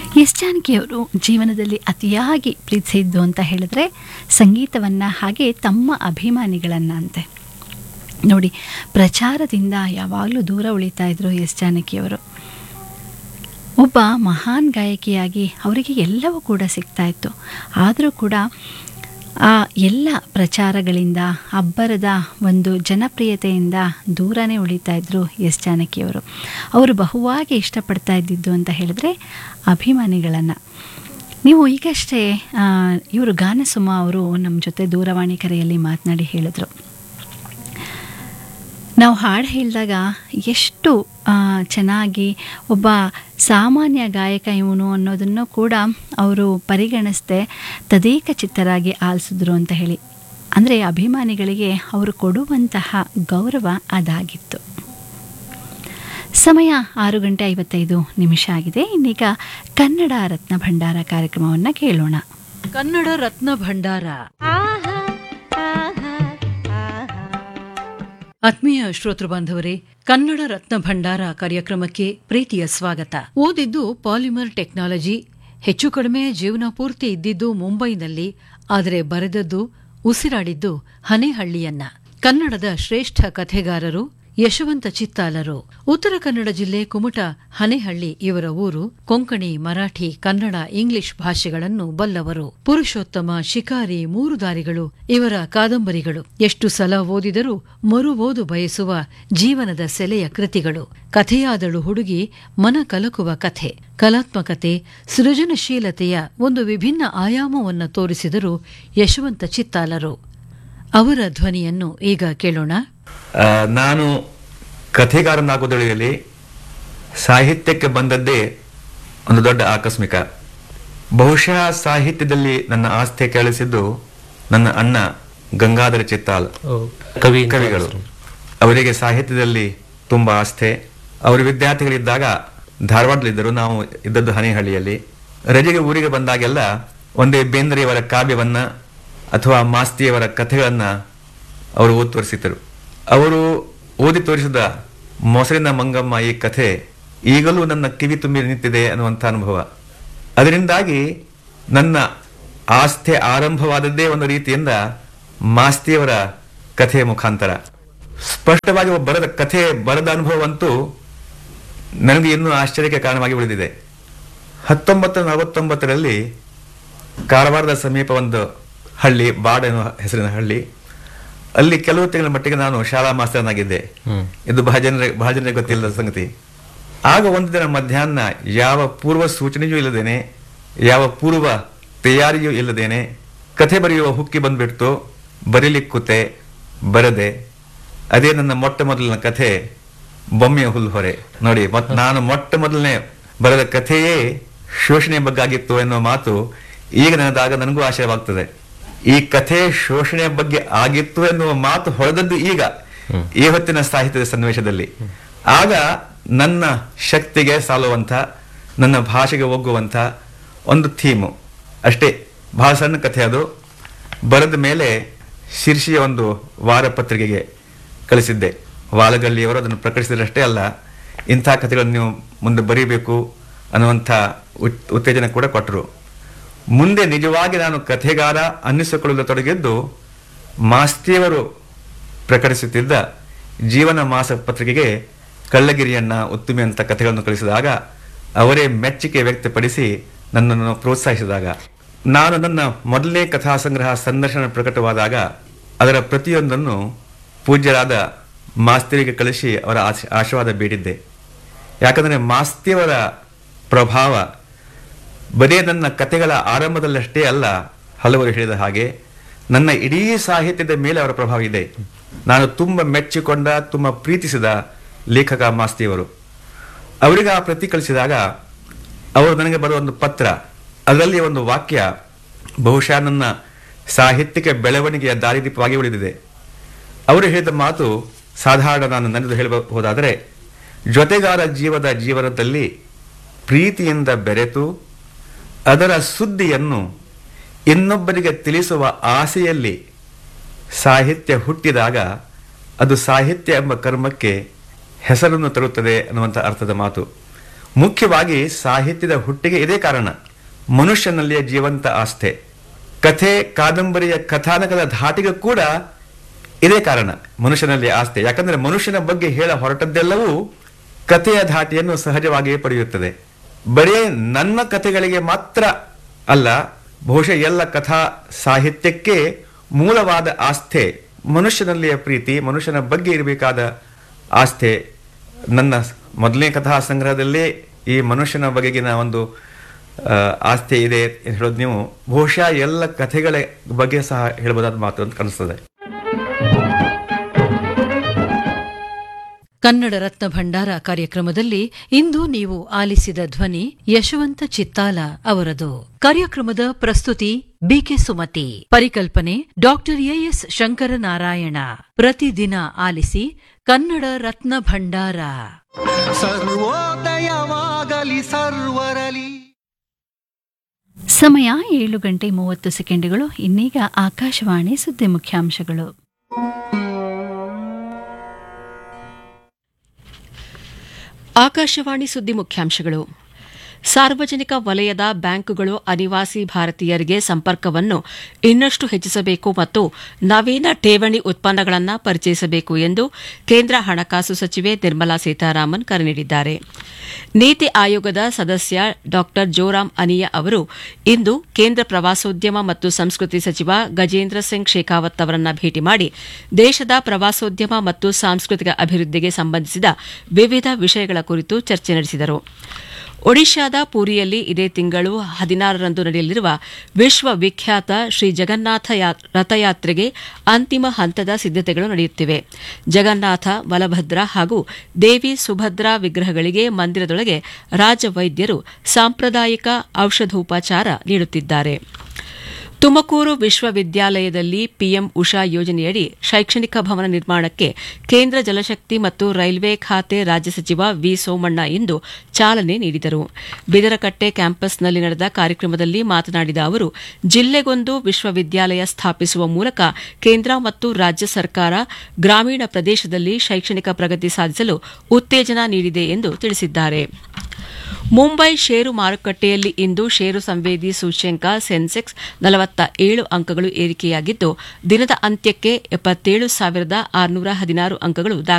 S ಜಾನಕಿಯವರು ಜೀವನದಲ್ಲಿ ಅತಿಯಾಗಿ ಪ್ರೀತಿಸಿದ್ದು ಅಂತ ಹೇಳಿದ್ರೆ ಸಂಗೀತವನ್ನು ಹಾಗೆ ತಮ್ಮ ಅಭಿಮಾನಿಗಳನ್ನು ಅಂತೆ ನೋಡಿ ಪ್ರಚಾರದಿಂದ ಯಾವಾಗಲೂ ದೂರ ಉಳಿತಾ ಇದ್ರು ಎಸ್ ಜಾನಕಿಯವರು ಒಬ್ಬ ಮಹಾನ್ ಗಾಯಕಿಯಾಗಿ ಅವರಿಗೆ ಎಲ್ಲವೂ ಕೂಡ ಸಿಗ್ತಾ ಇತ್ತು ಆದರೂ ಕೂಡ ಆ ಎಲ್ಲ ಪ್ರಚಾರಗಳಿಂದ ಅಬ್ಬರದ ಒಂದು ಜನಪ್ರಿಯತೆಯಿಂದ ದೂರನೇ ಉಳಿತಾ ಇದ್ರು ಎಸ್ ಜಾನಕಿಯವರು ಅವರು ಬಹುವಾಗಿ ಇಷ್ಟಪಡ್ತಾ ಇದ್ದಿದ್ದು ಅಂತ ಹೇಳಿದ್ರೆ ಅಭಿಮಾನಿಗಳನ್ನು ನೀವು ಈಗಷ್ಟೇ ಆ, ಇವರು ಗಾನಸುಮ ಅವರು ನಮ್ಮ ಜೊತೆ ದೂರವಾಣಿ ಕರೆಯಲ್ಲಿ ಮಾತನಾಡಿ ಹೇಳಿದ್ರು ನಾವು ಹಾಡು ಹೇಳಿದಾಗ ಎಷ್ಟು ಆ, ಚೆನ್ನಾಗಿ ಒಬ್ಬ ಸಾಮಾನ್ಯ ಗಾಯಕ ಇವನು ಅನ್ನೋದನ್ನು ಕೂಡ ಅವರು ಪರಿಗಣಿಸದೆ ತದೇಕ ಚಿತ್ತರಾಗಿ ಆಲಿಸಿದ್ರು ಅಂತ ಹೇಳಿ ಅಂದರೆ ಅಭಿಮಾನಿಗಳಿಗೆ ಅವರು ಕೊಡುವಂತಹ ಗೌರವ ಅದಾಗಿತ್ತು ಸಮಯ ಆರು ಗಂಟೆ ಐವತ್ತೈದು ನಿಮಿಷ ಆಗಿದೆ ಇನ್ನೀಗ ಕನ್ನಡ ರತ್ನ ಭಂಡಾರ ಕಾರ್ಯಕ್ರಮವನ್ನು ಕೇಳೋಣ ಕನ್ನಡ ರತ್ನ ಭಂಡಾರ ಆತ್ಮೀಯ ಶ್ರೋತೃ ಬಾಂಧವರೇ ಕನ್ನಡ ರತ್ನ ಭಂಡಾರ ಕಾರ್ಯಕ್ರಮಕ್ಕೆ ಪ್ರೀತಿಯ ಸ್ವಾಗತ ಓದಿದ್ದು ಪಾಲಿಮರ್ ಟೆಕ್ನಾಲಜಿ ಹೆಚ್ಚು ಕಡಿಮೆ ಜೀವನ ಪೂರ್ತಿ ಇದ್ದಿದ್ದು ಮುಂಬೈನಲ್ಲಿ ಆದರೆ ಬರೆದದ್ದು ಉಸಿರಾಡಿದ್ದು ಹನೇಹಳ್ಳಿಯನ್ನ ಕನ್ನಡದ ಶ್ರೇಷ್ಠ ಕಥೆಗಾರರು ಯಶವಂತ ಚಿತ್ತಾಲರು ಉತ್ತರ ಕನ್ನಡ ಜಿಲ್ಲೆ ಕುಮಟ ಹನೇಹಳ್ಳಿ ಇವರ ಊರು ಕೊಂಕಣಿ ಮರಾಠಿ ಕನ್ನಡ ಇಂಗ್ಲಿಷ್ ಭಾಷೆಗಳನ್ನು ಬಲ್ಲವರು ಪುರುಷೋತ್ತಮ ಶಿಕಾರಿ ಮೂರು ದಾರಿಗಳು ಇವರ ಕಾದಂಬರಿಗಳು ಎಷ್ಟು ಸಲ ಓದಿದರೂ ಮರು ಓದು ಬಯಸುವ ಜೀವನದ ಸೆಲೆಯ ಕೃತಿಗಳು ಕಥೆಯಾದಳು ಹುಡುಗಿ ಮನ ಕಲಕುವ ಕಥೆ ಕಲಾತ್ಮಕತೆ ಸೃಜನಶೀಲತೆಯ ಒಂದು ವಿಭಿನ್ನ ಆಯಾಮವನ್ನು ತೋರಿಸಿದರು ಯಶವಂತ ಚಿತ್ತಾಲರು ಅವರ ಧ್ವನಿಯನ್ನು ಈಗ ಕೇಳೋಣ ಆ, ನಾನು ಕಥೆಗಾರನಾಗೋದ್ರಲ್ಲಿ ಸಾಹಿತ್ಯಕ್ಕೆ ಬಂದದ್ದೇ ಒಂದು ದೊಡ್ಡ ಆಕಸ್ಮಿಕ ಬಹುಶಃ ಸಾಹಿತ್ಯದಲ್ಲಿ ನನ್ನ ಆಸ್ಥೆ ಕೇಳಿಸಿದ್ದು ನನ್ನ ಅಣ್ಣ ಗಂಗಾಧರ ಚಿತ್ತಾಲ್ ಕವಿ ಕವಿಗಳು ಅವರಿಗೆ ಸಾಹಿತ್ಯದಲ್ಲಿ ತುಂಬಾ ಆಸ್ಥೆ ಅವರು ವಿದ್ಯಾರ್ಥಿಗಳಿದ್ದಾಗ ಧಾರವಾಡದಲ್ಲಿದ್ದರು ನಾವು ಇದ್ದದ್ದು ಹನೇಹಳ್ಳಿಯಲ್ಲಿ ರಜೆಗೆ ಊರಿಗೆ ಬಂದಾಗೆಲ್ಲ ಒಂದೇ ಬೇಂದ್ರೆಯವರ ಕಾವ್ಯವನ್ನ ಅಥವಾ ಮಾಸ್ತಿಯವರ ಕಥೆಗಳನ್ನ ಅವರು ಓದಿ ತೋರಿಸಿದ್ದರು ಅವರು ಓದಿ ತೋರಿಸಿದ ಮೊಸರಿನ ಮಂಗಮ್ಮ ಈ ಕಥೆ ಈಗಲೂ ನನ್ನ ಕಿವಿ ತುಂಬಿ ನಿಂತಿದೆ ಅನ್ನುವಂಥ ಅನುಭವ ಅದರಿಂದಾಗಿ ನನ್ನ ಆಸ್ಥೆ ಆರಂಭವಾದದ್ದೇ ಒಂದು ರೀತಿಯಿಂದ ಮಾಸ್ತಿಯವರ ಕಥೆಯ ಮುಖಾಂತರ ಸ್ಪಷ್ಟವಾಗಿ ಒಬ್ಬ ಬರೆದ ಕಥೆ ಬರೆದ ಅನುಭವವಂತೂ ನನಗೆ ಇನ್ನೂ ಆಶ್ಚರ್ಯಕ್ಕೆ ಕಾರಣವಾಗಿ ಉಳಿದಿದೆ ಹತ್ತೊಂಬತ್ತು ನಲವತ್ತೊಂಬತ್ತರಲ್ಲಿ ಕಾರವಾರದ ಸಮೀಪ ಒಂದು ಹಳ್ಳಿ ಬಾಡ್ ಎನ್ನುವ ಹೆಸರಿನ ಹಳ್ಳಿ ಅಲ್ಲಿ ಕೆಲವು ತಿಂಗಳ ಮಟ್ಟಿಗೆ ನಾನು ಶಾಲಾ ಮಾಸ್ತರನಾಗಿದ್ದೆ ಇದು ಬಹಳ ಜನರಿಗೆ ಬಹಳ ಜನರಿಗೆ ಗೊತ್ತಿಲ್ಲದ ಸಂಗತಿ ಆಗ ಒಂದು ದಿನ ಮಧ್ಯಾಹ್ನ ಯಾವ ಪೂರ್ವ ಸೂಚನೆಯೂ ಇಲ್ಲದೇನೆ ಯಾವ ಪೂರ್ವ ತಯಾರಿಯೂ ಇಲ್ಲದೇನೆ ಕಥೆ ಬರೆಯುವ ಹುಕ್ಕಿ ಬಂದ್ಬಿಡ್ತು ಬರೀಲಿಕ್ಕೆ ಕೂತೆ ಬರದೆ ಅದೇ ನನ್ನ ಮೊಟ್ಟ ಮೊದಲಿನ ಕಥೆ ಬೊಮ್ಮೆಯ ಹುಲ್ಲು ಹೊರೆ ನೋಡಿ ಮತ್ ನಾನು ಮೊಟ್ಟ ಮೊದಲನೇ ಬರೆದ ಕಥೆಯೇ ಶೋಷಣೆಯ ಬಗ್ಗೆ ಆಗಿತ್ತು ಎನ್ನುವ ಮಾತು ಈಗ ನನದಾಗ ನನಗೂ ಆಶಯವಾಗ್ತದೆ ಈ ಕಥೆ ಶೋಷಣೆಯ ಬಗ್ಗೆ ಆಗಿತ್ತು ಎನ್ನುವ ಮಾತು ಹೊಳೆದದ್ದು ಈಗ ಈ ಹೊತ್ತಿನ ಸಾಹಿತ್ಯದ ಸನ್ನಿವೇಶದಲ್ಲಿ ಆಗ ನನ್ನ ಶಕ್ತಿಗೆ ಸಾಲುವಂತ ನನ್ನ ಭಾಷೆಗೆ ಒಗ್ಗುವಂತ ಒಂದು ಥೀಮು ಅಷ್ಟೇ ಬಹಳ ಸಣ್ಣ ಕಥೆ ಅದು ಬರೆದ ಮೇಲೆ ಶಿರ್ಷಿಯ ಒಂದು ವಾರಪತ್ರಿಕೆಗೆ ಕಳಿಸಿದ್ದೆ ವಾಲಗಲ್ಲಿಯವರು ಅದನ್ನು ಪ್ರಕಟಿಸಿದರಷ್ಟೇ ಅಲ್ಲ ಇಂಥ ಕಥೆಗಳನ್ನು ನೀವು ಮುಂದೆ ಬರೀಬೇಕು ಅನ್ನುವಂಥ ಉತ್- ಉತ್ತೇಜನ ಕೂಡ ಕೊಟ್ಟರು ಮುಂದೆ ನಿಜವಾಗಿ ನಾನು ಕಥೆಗಾರ ಅನ್ನಿಸಿಕೊಳ್ಳಲು ತೊಡಗಿದ್ದು ಮಾಸ್ತಿಯವರು ಪ್ರಕಟಿಸುತ್ತಿದ್ದ ಜೀವನ ಮಾಸ ಪತ್ರಿಕೆಗೆ ಕಳ್ಳಗಿರಿಯನ್ನ ಉತ್ತುಮೆ ಅಂತ ಕಥೆಗಳನ್ನು ಕಳಿಸಿದಾಗ ಅವರೇ ಮೆಚ್ಚುಗೆ ವ್ಯಕ್ತಪಡಿಸಿ ನನ್ನನ್ನು ಪ್ರೋತ್ಸಾಹಿಸಿದಾಗ ನಾನು ನನ್ನ ಮೊದಲನೇ ಕಥಾ ಸಂಗ್ರಹ ಸಂದರ್ಶನ ಪ್ರಕಟವಾದಾಗ ಅದರ ಪ್ರತಿಯೊಂದನ್ನು ಪೂಜ್ಯರಾದ ಮಾಸ್ತಿಯರಿಗೆ ಕಳಿಸಿ ಅವರ ಆಶ್- ಆಶೀರ್ವಾದ ಬೇಡಿದ್ದೆ ಯಾಕಂದರೆ ಮಾಸ್ತಿಯವರ ಪ್ರಭಾವ ಬರೀ ನನ್ನ ಕಥೆಗಳ ಆರಂಭದಲ್ಲಷ್ಟೇ ಅಲ್ಲ ಹಲವರು ಹೇಳಿದ ಹಾಗೆ ನನ್ನ ಇಡೀ ಸಾಹಿತ್ಯದ ಮೇಲೆ ಅವರ ಪ್ರಭಾವ ಇದೆ ನಾನು ತುಂಬ ಮೆಚ್ಚಿಕೊಂಡ ತುಂಬ ಪ್ರೀತಿಸಿದ ಲೇಖಕ ಮಾಸ್ತಿಯವರು ಅವರಿಗೆ ಆ ಪ್ರತಿ ಕಳಿಸಿದಾಗ ಅವರು ನನಗೆ ಬರುವ ಒಂದು ಪತ್ರ ಅದರಲ್ಲಿ ಒಂದು ವಾಕ್ಯ ಬಹುಶಃ ನನ್ನ ಸಾಹಿತ್ಯಿಕ ಬೆಳವಣಿಗೆಯ ದಾರಿದೀಪವಾಗಿ ಉಳಿದಿದೆ ಅವರು ಹೇಳಿದ ಮಾತು ಸಾಧಾರಣ ನಾನು ನನ್ನದು ಹೇಳಬಹುದಾದರೆ ಜೊತೆಗಾರ ಜೀವದ ಜೀವನದಲ್ಲಿ ಪ್ರೀತಿಯಿಂದ ಬೆರೆತು ಅದರ ಸುದ್ದಿಯನ್ನು ಇನ್ನೊಬ್ಬರಿಗೆ ತಿಳಿಸುವ ಆಸೆಯಲ್ಲಿ ಸಾಹಿತ್ಯ ಹುಟ್ಟಿದಾಗ ಅದು ಸಾಹಿತ್ಯ ಎಂಬ ಕರ್ಮಕ್ಕೆ ಹೆಸರನ್ನು ತರುತ್ತದೆ ಅನ್ನುವಂಥ ಅರ್ಥದ ಮಾತು ಮುಖ್ಯವಾಗಿ ಸಾಹಿತ್ಯದ ಹುಟ್ಟಿಗೆ ಇದೇ ಕಾರಣ ಮನುಷ್ಯನಲ್ಲಿಯ ಜೀವಂತ ಆಸ್ಥೆ ಕಥೆ ಕಾದಂಬರಿಯ ಕಥಾನಕದ ಧಾಟಿಗೆ ಕೂಡ ಇದೇ ಕಾರಣ ಮನುಷ್ಯನಲ್ಲಿ ಆಸ್ತೆ ಯಾಕಂದ್ರೆ ಮನುಷ್ಯನ ಬಗ್ಗೆ ಹೇಳ ಹೊರಟದ್ದೆಲ್ಲವೂ ಕಥೆಯ ಧಾಟಿಯನ್ನು ಸಹಜವಾಗಿಯೇ ಪಡೆಯುತ್ತದೆ ಬರೀ ನನ್ನ ಕಥೆಗಳಿಗೆ ಮಾತ್ರ ಅಲ್ಲ ಬಹುಶಃ ಎಲ್ಲ ಕಥಾ ಸಾಹಿತ್ಯಕ್ಕೆ ಮೂಲವಾದ ಆಸ್ಥೆ ಮನುಷ್ಯನಲ್ಲಿಯ ಪ್ರೀತಿ ಮನುಷ್ಯನ ಬಗ್ಗೆ ಇರಬೇಕಾದ ಆಸ್ಥೆ ನನ್ನ ಮೊದಲನೇ ಕಥಾ ಸಂಗ್ರಹದಲ್ಲೇ ಈ ಮನುಷ್ಯನ ಬಗೆಗಿನ ಒಂದು ಆ, ಆಸ್ಥೆ ಇದೆ ಅಂತ ಹೇಳೋದು ನೀವು ಬಹುಶಃ ಎಲ್ಲ ಕಥೆಗಳ ಬಗ್ಗೆ ಸಹ ಹೇಳ್ಬೋದಾದ ಮಾತು ಅಂತ ಕಾಣಿಸ್ತದೆ ಕನ್ನಡ ರತ್ನ ಭಂಡಾರ ಕಾರ್ಯಕ್ರಮದಲ್ಲಿ ಇಂದು ನೀವು ಆಲಿಸಿದ ಧ್ವನಿ ಯಶವಂತ ಚಿತ್ತಾಲ ಅವರದು ಕಾರ್ಯಕ್ರಮದ ಪ್ರಸ್ತುತಿ ಬಿಕೆ ಸುಮತಿ ಪರಿಕಲ್ಪನೆ ಡಾಕ್ಟರ್ ಎಎಸ್ ಶಂಕರನಾರಾಯಣ ಪ್ರತಿದಿನ ಆಲಿಸಿ ಕನ್ನಡ ರತ್ನ ಭಂಡಾರ ಸರ್ವೋದಯವಾಗಲಿ ಸರ್ವರಲಿ ಸಮಯ ಏಳು ಗಂಟೆ ಮೂವತ್ತು ಸೆಕೆಂಡುಗಳು ಇನ್ನೀಗ ಆಕಾಶವಾಣಿ ಸುದ್ದಿ ಮುಖ್ಯಾಂಶಗಳು ಆಕಾಶವಾಣಿ ಸುದ್ದಿ ಮುಖ್ಯಾಂಶಗಳು ಸಾರ್ವಜನಿಕ ವಲಯದ ಬ್ಯಾಂಕುಗಳು ಅನಿವಾಸಿ ಭಾರತೀಯರಿಗೆ ಸಂಪರ್ಕವನ್ನು ಇನ್ನಷ್ಟು ಹೆಚ್ಚಿಸಬೇಕು ಮತ್ತು ನವೀನ ಠೇವಣಿ ಉತ್ಪನ್ನಗಳನ್ನು ಪರಿಚಯಿಸಬೇಕು ಎಂದು ಕೇಂದ್ರ ಹಣಕಾಸು ಸಚಿವೆ ನಿರ್ಮಲಾ ಸೀತಾರಾಮನ್ ಕರೆ ನೀಡಿದ್ದಾರೆ ನೀತಿ ಆಯೋಗದ ಸದಸ್ಯ ಡಾ ಜೋರಾಮ್ ಅನಿಯಾ ಅವರು ಇಂದು ಕೇಂದ್ರ ಪ್ರವಾಸೋದ್ಯಮ ಮತ್ತು ಸಂಸ್ಕೃತಿ ಸಚಿವ ಗಜೇಂದ್ರ ಸಿಂಗ್ ಶೇಖಾವತ್ ಅವರನ್ನ ಭೇಟಿ ಮಾಡಿ ದೇಶದ ಪ್ರವಾಸೋದ್ಯಮ ಮತ್ತು ಸಾಂಸ್ಕೃತಿಕ ಅಭಿವೃದ್ಧಿಗೆ ಸಂಬಂಧಿಸಿದ ವಿವಿಧ ವಿಷಯಗಳ ಕುರಿತು ಚರ್ಚೆ ನಡೆಸಿದರು ಒಡಿಶಾದ ಪೂರಿಯಲ್ಲಿ ಇದೇ ತಿಂಗಳು ಹದಿನಾರರಂದು ನಡೆಯಲಿರುವ ವಿಶ್ವವಿಖ್ಯಾತ ಶ್ರೀ ಜಗನ್ನಾಥ ಯಾ- ರಥಯಾತ್ರೆಗೆ ಅಂತಿಮ ಹಂತದ ಸಿದ್ದತೆಗಳು ನಡೆಯುತ್ತಿವೆ ಜಗನ್ನಾಥ ಬಲಭದ್ರ ಹಾಗೂ ದೇವಿ ಸುಭದ್ರಾ ವಿಗ್ರಹಗಳಿಗೆ ಮಂದಿರದೊಳಗೆ ರಾಜವೈದ್ಯರು ಸಾಂಪ್ರದಾಯಿಕ ಔಷಧೋಪಚಾರ ನೀಡುತ್ತಿದ್ದಾರೆ ತುಮಕೂರು ವಿಶ್ವವಿದ್ಯಾಲಯದಲ್ಲಿ ಪಿಎಂ ಉಷಾ ಯೋಜನೆಯಡಿ ಶೈಕ್ಷಣಿಕ ಭವನ ನಿರ್ಮಾಣಕ್ಕೆ ಕೇಂದ್ರ ಜಲಶಕ್ತಿ ಮತ್ತು ರೈಲ್ವೆ ಖಾತೆ ರಾಜ್ಯ ಸಚಿವ ವಿ ಸೋಮಣ್ಣ ಇಂದು ಚಾಲನೆ ನೀಡಿದರು ಬಿದರಕಟ್ಟೆ ಕ್ಯಾಂಪಸ್ನಲ್ಲಿ ನಡೆದ ಕಾರ್ಯಕ್ರಮದಲ್ಲಿ ಮಾತನಾಡಿದ ಅವರು ಜಿಲ್ಲೆಗೊಂದು ವಿಶ್ವವಿದ್ಯಾಲಯ ಸ್ಥಾಪಿಸುವ ಮೂಲಕ ಕೇಂದ್ರ ಮತ್ತು ರಾಜ್ಯ ಸರ್ಕಾರ ಗ್ರಾಮೀಣ ಪ್ರದೇಶದಲ್ಲಿ ಶೈಕ್ಷಣಿಕ ಪ್ರಗತಿ ಸಾಧಿಸಲು ಉತ್ತೇಜನ ನೀಡಿದೆ ಎಂದು ತಿಳಿಸಿದ್ದಾರೆ ಮುಂಬೈ ಷೇರು ಮಾರುಕಟ್ಟೆಯಲ್ಲಿ ಇಂದು ಷೇರು ಸಂವೇದಿ ಸೂಚ್ಯಂಕ ಸೆನ್ಸೆಕ್ಸ್ ನಲವತ್ತ ಏಳು ಅಂಕಗಳು ಏರಿಕೆಯಾಗಿದ್ದು ದಿನದ ಅಂತ್ಯಕ್ಕೆ ಎಪ್ಪತ್ತೇಳು ಸಾವಿರದ ಆರುನೂರ ಹದಿನಾರು ಅಂಕಗಳು ದಾಖಲಾಗಿವೆ